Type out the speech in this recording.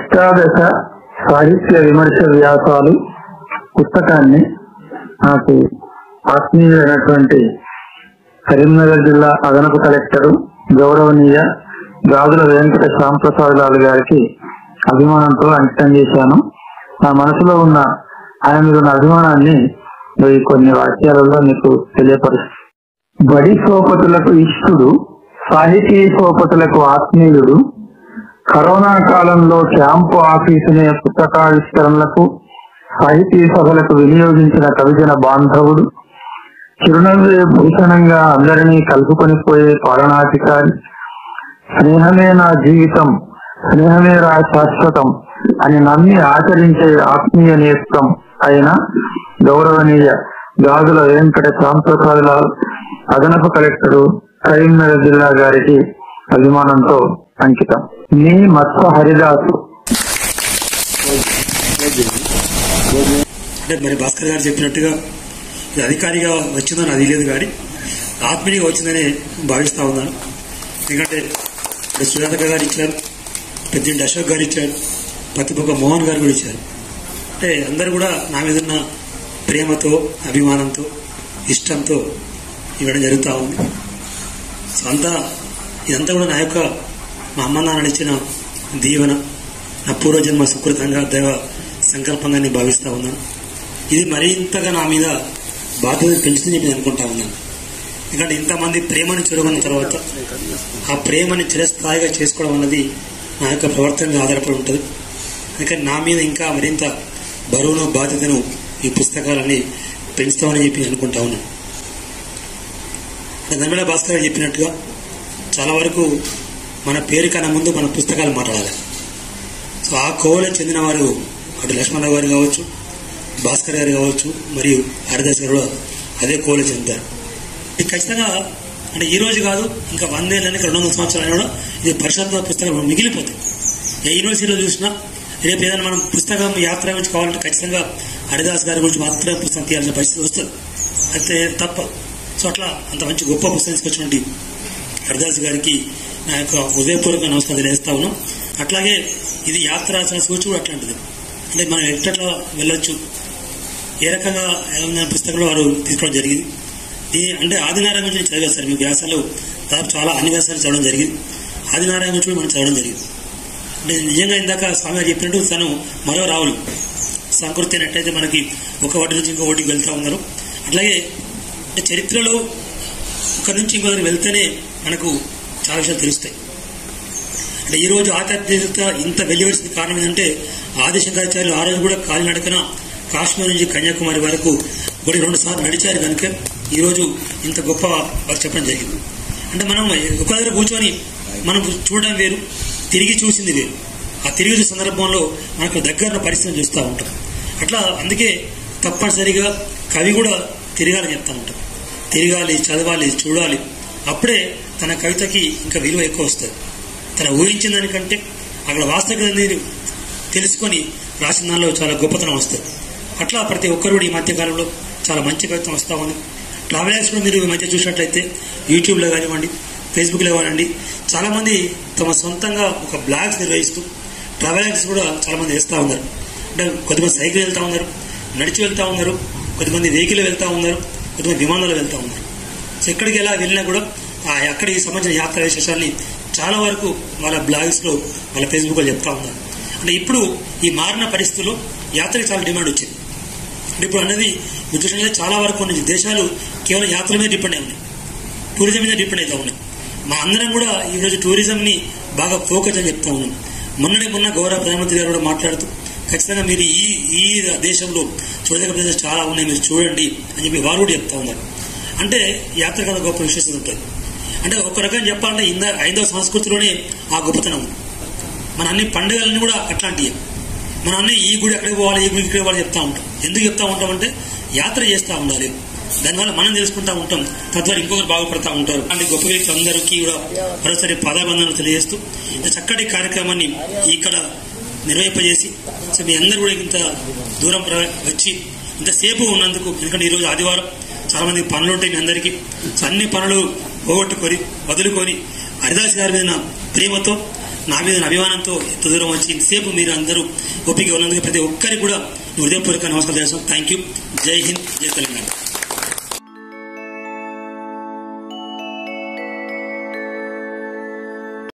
అష్టాదశ సాహిత్య విమర్శ వ్యాసాలు పుస్తకాన్ని నాకు ఆత్మీయులైనటువంటి కరీంనగర్ జిల్లా అదనపు కలెక్టర్ గౌరవనీయ గాజుల వెంకట శ్యాంప్రసాద్ లాల్ గారికి అభిమానంతో అంకితం చేశాను నా మనసులో ఉన్న ఆయన మీద ఉన్న అభిమానాన్ని ఈ కొన్ని వాక్యాలలో మీకు తెలియపరుస్తాను బడి సోపతులకు ఇష్టుడు సాహితీ సోపతులకు ఆత్మీయుడు కరోనా కాలంలో క్యాంపు ఆఫీసునే పుస్తకావిష్కరణలకు సాహితీ సభలకు వినియోగించిన కవిజన బాంధవుడు చిరునవ్వే భూషణంగా అందరినీ కలుపుకొని పోయే పాలనాధికారి స్నేహమే నా జీవితం స్నేహమే రా శాశ్వతం అని నమ్మి ఆచరించే ఆత్మీయ నేస్తం అయిన గౌరవనీయ గాజుల వెంకట శాంతోత్సవాల అదనపు కలెక్టరు కరీంనగర్ జిల్లా గారికి అభిమానంతో అంకితం మీ మత్స్య హరిదాసు అంటే మరి భాస్కర్ గారు చెప్పినట్టుగా ఇది అధికారిగా వచ్చిందని అది లేదు కానీ ఆత్మీయంగా వచ్చిందని భావిస్తా ఉన్నాను ఎందుకంటే ఇప్పుడు సుజాత గారు ఇచ్చారు పెద్దింటి అశోక్ గారు ఇచ్చారు పత్తిపొక్క మోహన్ గారు కూడా ఇచ్చారు అంటే అందరూ కూడా నా మీద ఉన్న ప్రేమతో అభిమానంతో ఇష్టంతో ఇవ్వడం జరుగుతూ ఉంది సో అంతా ఇదంతా కూడా నా యొక్క మా అమ్మ నాన్న ఇచ్చిన దీవెన నా పూర్వజన్మ సుకృతంగా దైవ సంకల్పంగా నేను భావిస్తా ఉన్నాను ఇది మరింతగా నా మీద బాధ్యత పెంచుతుంది చెప్పి నేను అనుకుంటా ఉన్నాను ఎందుకంటే ఇంతమంది ప్రేమని చూడగొన్న తర్వాత ఆ ప్రేమని చిరస్థాయిగా చేసుకోవడం అన్నది నా యొక్క ప్రవర్తన మీద ఆధారపడి ఉంటుంది అందుకని నా మీద ఇంకా మరింత బరువును బాధ్యతను ఈ పుస్తకాలని పెంచుతామని చెప్పి నేను అనుకుంటా ఉన్నాను ధర్మల భాస్కర్ గారు చెప్పినట్టుగా చాలా వరకు మన పేరు కన్నా ముందు మన పుస్తకాలు మాట్లాడాలి సో ఆ కోవలో చెందిన వారు అటు లక్ష్మణరావు గారు కావచ్చు భాస్కర్ గారు కావచ్చు మరియు హరిదాస్ గారు కూడా అదే కోవలో చెందుతారు ఇది ఖచ్చితంగా అంటే ఈ రోజు కాదు ఇంకా వందేళ్ళని రెండు వందల సంవత్సరాలు కూడా ఇది పరిశోధన పుస్తకాలు మిగిలిపోతాయి ఏ యూనివర్సిటీలో చూసినా రేపు ఏదైనా మనం పుస్తకం యాత్ర గురించి కావాలంటే ఖచ్చితంగా హరిదాస్ గారి గురించి మాత్రమే పుస్తకం తీయాల్సిన పరిస్థితి వస్తుంది అయితే తప్ప సో అట్లా అంత మంచి గొప్ప పుస్తకం తీసుకొచ్చినటువంటి హరిదాస్ గారికి నా యొక్క హృదయపూర్వక నమస్కారం తెలియజేస్తా ఉన్నాం అట్లాగే ఇది యాత్ర రాసిన సూచి కూడా అట్లాంటిది అంటే మనం ఎట్లా వెళ్ళొచ్చు ఏ రకంగా ఏదైనా పుస్తకంలో వారు తీసుకోవడం జరిగింది ఈ అంటే ఆదినారాయణ గురించి చదివారు సార్ మీ వ్యాసాలు దాదాపు చాలా అన్ని వ్యాసాలు చదవడం జరిగింది ఆదినారాయణ గురించి కూడా మనం చదవడం జరిగింది అంటే నిజంగా ఇందాక స్వామి గారు చెప్పినట్టు తను మరో రావులు సంకృతి అయినట్టయితే మనకి ఒక వాటి నుంచి ఇంకో వాటికి వెళ్తా ఉన్నారు అట్లాగే అంటే చరిత్రలో ఒక నుంచి ఇంకో దగ్గర వెళ్తేనే మనకు చాలా విషయాలు తెలుస్తాయి అంటే ఈ రోజు ఆధ్యాత్మికత ఇంత వెలువడిసిన కారణం ఏంటంటే ఆదిశంకరాచార్యులు ఆ రోజు కూడా కాలినడకన కాశ్మీర్ నుంచి కన్యాకుమారి వరకు ఒకటి రెండు సార్లు నడిచారు కనుక ఈ రోజు ఇంత గొప్ప వారు చెప్పడం జరిగింది అంటే మనం ఒక దగ్గర కూర్చొని మనం చూడడం వేరు తిరిగి చూసింది వేరు ఆ తిరిగి చూసే సందర్భంలో మనకు దగ్గర పరిస్థితిని చూస్తూ ఉంటాం అట్లా అందుకే తప్పనిసరిగా కవి కూడా తిరగాలని చెప్తా ఉంటాం తిరగాలి చదవాలి చూడాలి అప్పుడే తన కవితకి ఇంకా విలువ ఎక్కువ వస్తుంది తన ఊహించిన దానికంటే అక్కడ వాస్తవికత మీరు తెలుసుకొని రాసిన దానిలో చాలా గొప్పతనం వస్తుంది అట్లా ప్రతి ఒక్కరు కూడా ఈ మధ్యకాలంలో చాలా మంచి కవిత్వం వస్తూ ఉంది ట్రావెలర్స్ కూడా మీరు ఈ మధ్య చూసినట్లయితే యూట్యూబ్లో కానివ్వండి ఫేస్బుక్లో కానివ్వండి చాలామంది తమ సొంతంగా ఒక బ్లాగ్స్ నిర్వహిస్తూ ట్రావెలర్స్ కూడా చాలామంది వేస్తూ ఉన్నారు అంటే కొంతమంది సైకిల్ వెళ్తూ ఉన్నారు నడిచి వెళ్తూ ఉన్నారు కొంతమంది వెహికల్ వెళ్తూ ఉన్నారు కొంతమంది విమానాలు వెళ్తూ ఉన్నారు సో ఎక్కడికి ఎలా వెళ్ళినా కూడా ఆ అక్కడికి సంబంధించిన యాత్ర విశేషాలని చాలా వరకు వాళ్ళ బ్లాగ్స్లో వాళ్ళ ఫేస్బుక్లో చెప్తా ఉన్నారు అంటే ఇప్పుడు ఈ మారిన పరిస్థితుల్లో యాత్రకి చాలా డిమాండ్ వచ్చింది అంటే ఇప్పుడు అనేది మీరు చూసినట్లయితే చాలా వరకు కొన్ని దేశాలు కేవలం యాత్ర మీద డిపెండ్ అయి ఉన్నాయి టూరిజం మీద డిపెండ్ అవుతా ఉన్నాయి మా అందరం కూడా ఈరోజు టూరిజంని బాగా ఫోకస్ అని చెప్తా ఉన్నాం మొన్ననే మొన్న గౌరవ ప్రధానమంత్రి గారు కూడా మాట్లాడుతూ ఖచ్చితంగా మీరు ఈ ఈ దేశంలో చూడదగ్గ ప్రదేశాలు చాలా ఉన్నాయి మీరు చూడండి అని చెప్పి వారు కూడా చెప్తా ఉన్నారు అంటే యాత్ర కథ గొప్ప విశేషత ఉంటుంది అంటే ఒక రకంగా చెప్పాలంటే ఇంద ఐదవ సంస్కృతిలోనే ఆ గొప్పతనం ఉంది మన అన్ని పండుగలన్నీ కూడా అట్లాంటివి మన అన్ని ఈ గుడి ఎక్కడికి పోవాలి ఈ గుడి ఇక్కడికి పోవాలి చెప్తా ఉంటాం ఎందుకు చెప్తా ఉంటాం అంటే యాత్ర చేస్తూ ఉండాలి దానివల్ల మనం తెలుసుకుంటా ఉంటాం తద్వారా ఇంకొకరు బాగుపడతా ఉంటారు అంటే గొప్ప వ్యక్తులు అందరికీ కూడా మరోసారి పాదాబంధనలు తెలియజేస్తూ ఇంత చక్కటి కార్యక్రమాన్ని ఇక్కడ నిర్వహింపజేసి సో మీ అందరూ కూడా ఇంత దూరం ప్ర- వచ్చి ఇంతసేపు ఉన్నందుకు ఎందుకంటే ఈరోజు ఆదివారం చాలా మంది పనులు ఉంటాయి మీ అందరికీ సో అన్ని పనులు పోగొట్టుకొని వదులుకొని హరిదాస్ గారి మీద ప్రేమతో నా మీద ఉన్న అభిమానంతో ఇంత దూరం వచ్చి ఇంతసేపు మీరు అందరూ ఓపిక ఉన్నందుకు ప్రతి ఒక్కరికి కూడా హృదయపూర్వక నమస్కారం చేస్తాం థ్యాంక్ యూ జై హింద్ జై తెలంగాణ